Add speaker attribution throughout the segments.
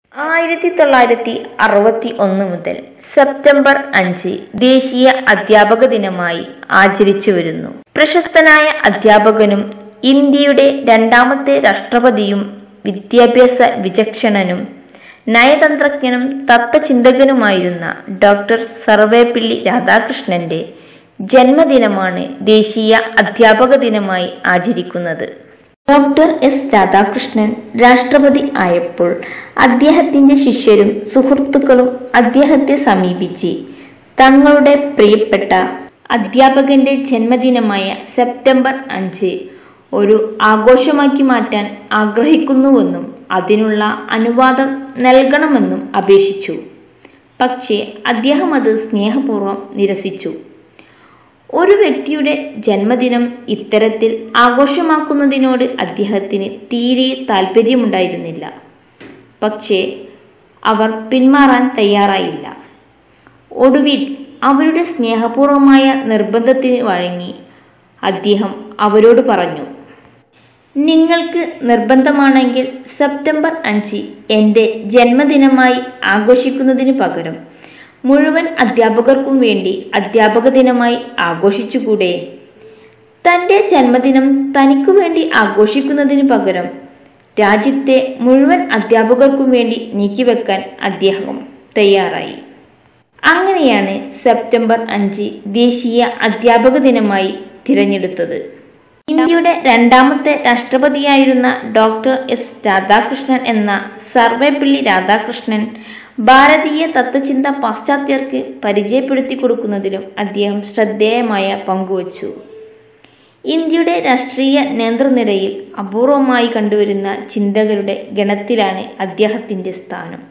Speaker 1: ആയിരത്തി തൊള്ളായിരത്തി അറുപത്തി ഒന്ന് മുതൽ സെപ്റ്റംബർ അഞ്ച് ദേശീയ അധ്യാപക ദിനമായി ആചരിച്ചു വരുന്നു പ്രശസ്തനായ അധ്യാപകനും ഇന്ത്യയുടെ രണ്ടാമത്തെ രാഷ്ട്രപതിയും വിദ്യാഭ്യാസ വിചക്ഷണനും നയതന്ത്രജ്ഞനും തത്വചിന്തകനുമായിരുന്ന ഡോക്ടർ സർവേപ്പിള്ളി രാധാകൃഷ്ണന്റെ ജന്മദിനമാണ് ദേശീയ അധ്യാപക ദിനമായി ആചരിക്കുന്നത് ഡോക്ടർ എസ് രാധാകൃഷ്ണൻ രാഷ്ട്രപതി ആയപ്പോൾ അദ്ദേഹത്തിന്റെ ശിഷ്യരും സുഹൃത്തുക്കളും അദ്ദേഹത്തെ സമീപിച്ച് തങ്ങളുടെ പ്രിയപ്പെട്ട അധ്യാപകന്റെ ജന്മദിനമായ സെപ്റ്റംബർ അഞ്ച് ഒരു ആഘോഷമാക്കി മാറ്റാൻ ആഗ്രഹിക്കുന്നുവെന്നും അതിനുള്ള അനുവാദം നൽകണമെന്നും അപേക്ഷിച്ചു പക്ഷേ അദ്ദേഹം അത് സ്നേഹപൂർവ്വം നിരസിച്ചു ഒരു വ്യക്തിയുടെ ജന്മദിനം ഇത്തരത്തിൽ ആഘോഷമാക്കുന്നതിനോട് അദ്ദേഹത്തിന് തീരെ താല്പര്യമുണ്ടായിരുന്നില്ല പക്ഷേ അവർ പിന്മാറാൻ തയ്യാറായില്ല ഒടുവിൽ അവരുടെ സ്നേഹപൂർവമായ നിർബന്ധത്തിന് വഴങ്ങി അദ്ദേഹം അവരോട് പറഞ്ഞു നിങ്ങൾക്ക് നിർബന്ധമാണെങ്കിൽ സെപ്റ്റംബർ അഞ്ച് എൻ്റെ ജന്മദിനമായി ആഘോഷിക്കുന്നതിന് പകരം മുഴുവൻ അധ്യാപകർക്കും വേണ്ടി അധ്യാപക ദിനമായി ആഘോഷിച്ചുകൂടെ തന്റെ ജന്മദിനം തനിക്കു വേണ്ടി ആഘോഷിക്കുന്നതിന് പകരം രാജ്യത്തെ മുഴുവൻ അധ്യാപകർക്കും വേണ്ടി നീക്കിവെക്കാൻ അദ്ദേഹം തയ്യാറായി അങ്ങനെയാണ് സെപ്റ്റംബർ അഞ്ച് ദേശീയ അധ്യാപക ദിനമായി തിരഞ്ഞെടുത്തത് ഇന്ത്യയുടെ രണ്ടാമത്തെ രാഷ്ട്രപതിയായിരുന്ന ഡോക്ടർ എസ് രാധാകൃഷ്ണൻ എന്ന സർവേപ്പിള്ളി രാധാകൃഷ്ണൻ ഭാരതീയ തത്വചിന്ത പാശ്ചാത്യർക്ക് പരിചയപ്പെടുത്തി കൊടുക്കുന്നതിലും അദ്ദേഹം ശ്രദ്ധേയമായ പങ്കുവച്ചു ഇന്ത്യയുടെ രാഷ്ട്രീയ നേതൃനിരയിൽ അപൂർവമായി കണ്ടുവരുന്ന ചിന്തകരുടെ ഗണത്തിലാണ് അദ്ദേഹത്തിന്റെ സ്ഥാനം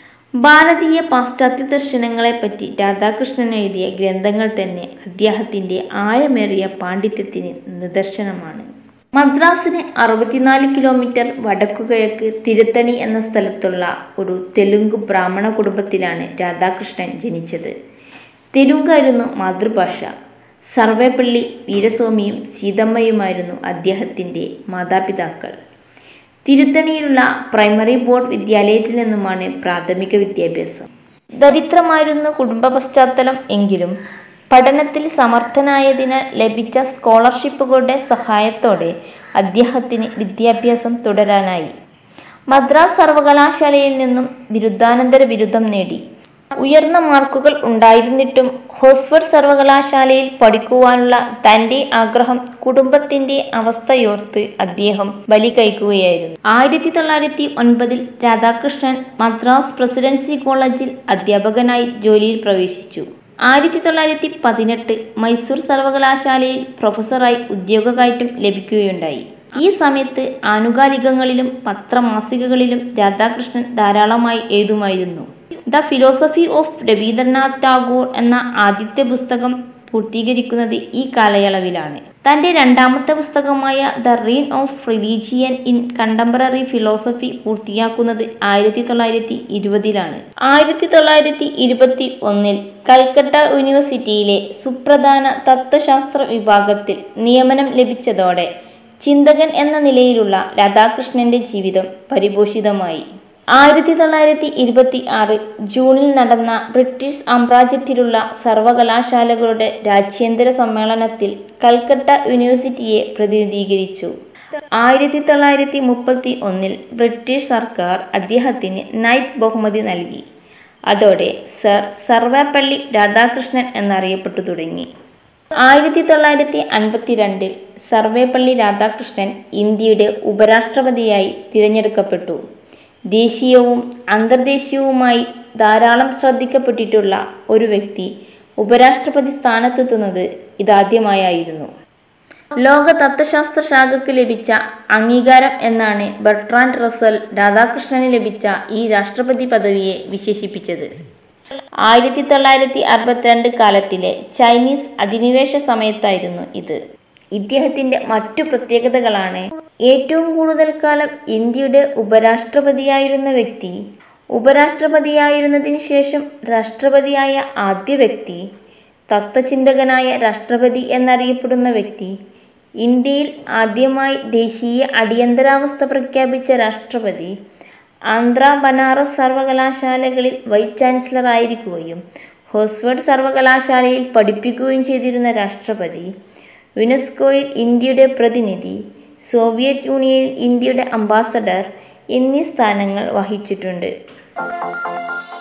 Speaker 1: ഭാരതീയ പാശ്ചാത്യ ദർശനങ്ങളെപ്പറ്റി രാധാകൃഷ്ണൻ എഴുതിയ ഗ്രന്ഥങ്ങൾ തന്നെ അദ്ദേഹത്തിന്റെ ആഴമേറിയ പാണ്ഡിത്യത്തിന് നിദർശനമാണ് മദ്രാസിന് അറുപത്തിനാല് കിലോമീറ്റർ വടക്കുകിഴക്ക് തിരുത്തണി എന്ന സ്ഥലത്തുള്ള ഒരു തെലുങ്ക് ബ്രാഹ്മണ കുടുംബത്തിലാണ് രാധാകൃഷ്ണൻ ജനിച്ചത് തെലുങ്കായിരുന്നു മാതൃഭാഷ സർവേപ്പള്ളി വീരസ്വാമിയും സീതമ്മയുമായിരുന്നു അദ്ദേഹത്തിന്റെ മാതാപിതാക്കൾ തിരുത്തണിയിലുള്ള പ്രൈമറി ബോർഡ് വിദ്യാലയത്തിൽ നിന്നുമാണ് പ്രാഥമിക വിദ്യാഭ്യാസം ദരിദ്രമായിരുന്നു കുടുംബ പശ്ചാത്തലം എങ്കിലും പഠനത്തിൽ സമർത്ഥനായതിനാൽ ലഭിച്ച സ്കോളർഷിപ്പുകളുടെ സഹായത്തോടെ അദ്ദേഹത്തിന് വിദ്യാഭ്യാസം തുടരാനായി മദ്രാസ് സർവകലാശാലയിൽ നിന്നും ബിരുദാനന്തര ബിരുദം നേടി ഉയർന്ന മാർക്കുകൾ ഉണ്ടായിരുന്നിട്ടും ഹോസ്ഫോർഡ് സർവകലാശാലയിൽ പഠിക്കുവാനുള്ള തന്റെ ആഗ്രഹം കുടുംബത്തിന്റെ അവസ്ഥയോർത്ത് അദ്ദേഹം ബലി കഴിക്കുകയായിരുന്നു ആയിരത്തി തൊള്ളായിരത്തി ഒൻപതിൽ രാധാകൃഷ്ണൻ മദ്രാസ് പ്രസിഡൻസി കോളേജിൽ അധ്യാപകനായി ജോലിയിൽ പ്രവേശിച്ചു ആയിരത്തി തൊള്ളായിരത്തി പതിനെട്ട് മൈസൂർ സർവകലാശാലയിൽ പ്രൊഫസറായി ഉദ്യോഗകയറ്റം ലഭിക്കുകയുണ്ടായി ഈ സമയത്ത് ആനുകാലികങ്ങളിലും പത്രമാസികകളിലും രാധാകൃഷ്ണൻ ധാരാളമായി എഴുതുമായിരുന്നു the philosophy of Rabindranath Tagore എന്ന ആദ്യത്തെ പുസ്തകം പൂർത്തീകരിക്കുന്നത് ഈ കാലയളവിലാണ് തന്റെ രണ്ടാമത്തെ പുസ്തകമായ the reign of religion in contemporary philosophy പൂർത്തിയാക്കുന്നത് ആയിരത്തി തൊള്ളായിരത്തി ഇരുപതിലാണ് ആയിരത്തി തൊള്ളായിരത്തി ഇരുപത്തി ഒന്നിൽ കൽക്കട്ട യൂണിവേഴ്സിറ്റിയിലെ സുപ്രധാന തത്വശാസ്ത്ര വിഭാഗത്തിൽ നിയമനം ലഭിച്ചതോടെ ചിന്തകൻ എന്ന നിലയിലുള്ള രാധാകൃഷ്ണന്റെ ജീവിതം പരിപോഷിതമായി ആയിരത്തി തൊള്ളായിരത്തി ഇരുപത്തി ആറ് ജൂണിൽ നടന്ന ബ്രിട്ടീഷ് സാമ്രാജ്യത്തിലുള്ള സർവകലാശാലകളുടെ രാജ്യാന്തര സമ്മേളനത്തിൽ കൽക്കട്ട യൂണിവേഴ്സിറ്റിയെ പ്രതിനിധീകരിച്ചു ആയിരത്തി തൊള്ളായിരത്തി മുപ്പത്തി ഒന്നിൽ ബ്രിട്ടീഷ് സർക്കാർ അദ്ദേഹത്തിന് നൈറ്റ് ബഹുമതി നൽകി അതോടെ സർ സർവേപ്പള്ളി രാധാകൃഷ്ണൻ എന്നറിയപ്പെട്ടു തുടങ്ങി ആയിരത്തി തൊള്ളായിരത്തി അൻപത്തിരണ്ടിൽ സർവേപ്പള്ളി രാധാകൃഷ്ണൻ ഇന്ത്യയുടെ ഉപരാഷ്ട്രപതിയായി തിരഞ്ഞെടുക്കപ്പെട്ടു ദേശീയവും അന്തർദേശീയവുമായി ധാരാളം ശ്രദ്ധിക്കപ്പെട്ടിട്ടുള്ള ഒരു വ്യക്തി ഉപരാഷ്ട്രപതി സ്ഥാനത്തെത്തുന്നത് ഇതാദ്യമായായിരുന്നു ലോക തത്വശാസ്ത്ര ശാഖയ്ക്ക് ലഭിച്ച അംഗീകാരം എന്നാണ് ബർട്രാൻഡ് റസൽ രാധാകൃഷ്ണന് ലഭിച്ച ഈ രാഷ്ട്രപതി പദവിയെ വിശേഷിപ്പിച്ചത് ആയിരത്തി തൊള്ളായിരത്തി അറുപത്തിരണ്ട് കാലത്തിലെ ചൈനീസ് അധിനിവേശ സമയത്തായിരുന്നു ഇത് ഇദ്ദേഹത്തിന്റെ മറ്റു പ്രത്യേകതകളാണ് ഏറ്റവും കൂടുതൽ കാലം ഇന്ത്യയുടെ ഉപരാഷ്ട്രപതിയായിരുന്ന വ്യക്തി ഉപരാഷ്ട്രപതിയായിരുന്നതിന് ശേഷം രാഷ്ട്രപതിയായ ആദ്യ വ്യക്തി തത്വചിന്തകനായ രാഷ്ട്രപതി എന്നറിയപ്പെടുന്ന വ്യക്തി ഇന്ത്യയിൽ ആദ്യമായി ദേശീയ അടിയന്തരാവസ്ഥ പ്രഖ്യാപിച്ച രാഷ്ട്രപതി ആന്ധ്ര ബനാറസ് സർവകലാശാലകളിൽ വൈസ് ചാൻസലർ ആയിരിക്കുകയും ഹോസ്ഫോർഡ് സർവകലാശാലയിൽ പഠിപ്പിക്കുകയും ചെയ്തിരുന്ന രാഷ്ട്രപതി യുനെസ്കോയിൽ ഇന്ത്യയുടെ പ്രതിനിധി സോവിയറ്റ് യൂണിയനിൽ ഇന്ത്യയുടെ അംബാസഡർ എന്നീ സ്ഥാനങ്ങൾ വഹിച്ചിട്ടുണ്ട്